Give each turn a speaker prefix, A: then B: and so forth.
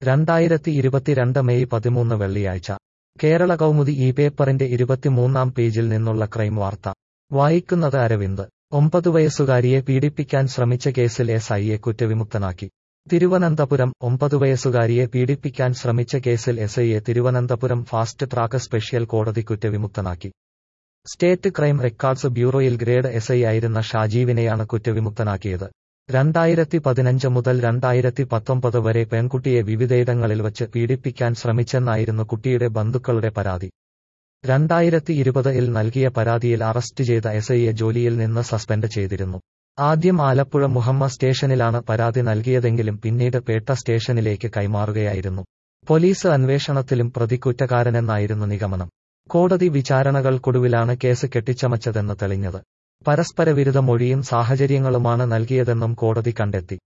A: രണ്ടായിരത്തി ഇരുപത്തിരണ്ട് മെയ് പതിമൂന്ന് വെള്ളിയാഴ്ച കേരള കൗമുദി ഈ പേപ്പറിന്റെ ഇരുപത്തിമൂന്നാം പേജിൽ നിന്നുള്ള ക്രൈം വാർത്ത വായിക്കുന്നത് അരവിന്ദ് ഒമ്പത് വയസ്സുകാരിയെ പീഡിപ്പിക്കാൻ ശ്രമിച്ച കേസിൽ എസ് ഐയെ കുറ്റവിമുക്തനാക്കി തിരുവനന്തപുരം ഒമ്പത് വയസ്സുകാരിയെ പീഡിപ്പിക്കാൻ ശ്രമിച്ച കേസിൽ എസ് ഐയെ തിരുവനന്തപുരം ഫാസ്റ്റ് ട്രാക്ക് സ്പെഷ്യൽ കോടതി കുറ്റവിമുക്തനാക്കി സ്റ്റേറ്റ് ക്രൈം റെക്കോർഡ്സ് ബ്യൂറോയിൽ ഗ്രേഡ് എസ് ഐ ആയിരുന്ന ഷാജീവിനെയാണ് കുറ്റവിമുക്തനാക്കിയത് രണ്ടായിരത്തി പതിനഞ്ച് മുതൽ രണ്ടായിരത്തി പത്തൊമ്പത് വരെ പെൺകുട്ടിയെ വിവിധയിടങ്ങളിൽ വച്ച് പീഡിപ്പിക്കാൻ ശ്രമിച്ചെന്നായിരുന്നു കുട്ടിയുടെ ബന്ധുക്കളുടെ പരാതി രണ്ടായിരത്തി ഇരുപതിൽ നൽകിയ പരാതിയിൽ അറസ്റ്റ് ചെയ്ത എസ് ഐയെ ജോലിയിൽ നിന്ന് സസ്പെൻഡ് ചെയ്തിരുന്നു ആദ്യം ആലപ്പുഴ മുഹമ്മ സ്റ്റേഷനിലാണ് പരാതി നൽകിയതെങ്കിലും പിന്നീട് പേട്ട സ്റ്റേഷനിലേക്ക് കൈമാറുകയായിരുന്നു പോലീസ് അന്വേഷണത്തിലും പ്രതി കുറ്റക്കാരനെന്നായിരുന്നു നിഗമനം കോടതി വിചാരണകൾക്കൊടുവിലാണ് കേസ് കെട്ടിച്ചമച്ചതെന്ന് തെളിഞ്ഞത് പരസ്പരവിരുദ്ധ മൊഴിയും സാഹചര്യങ്ങളുമാണ് നൽകിയതെന്നും കോടതി കണ്ടെത്തി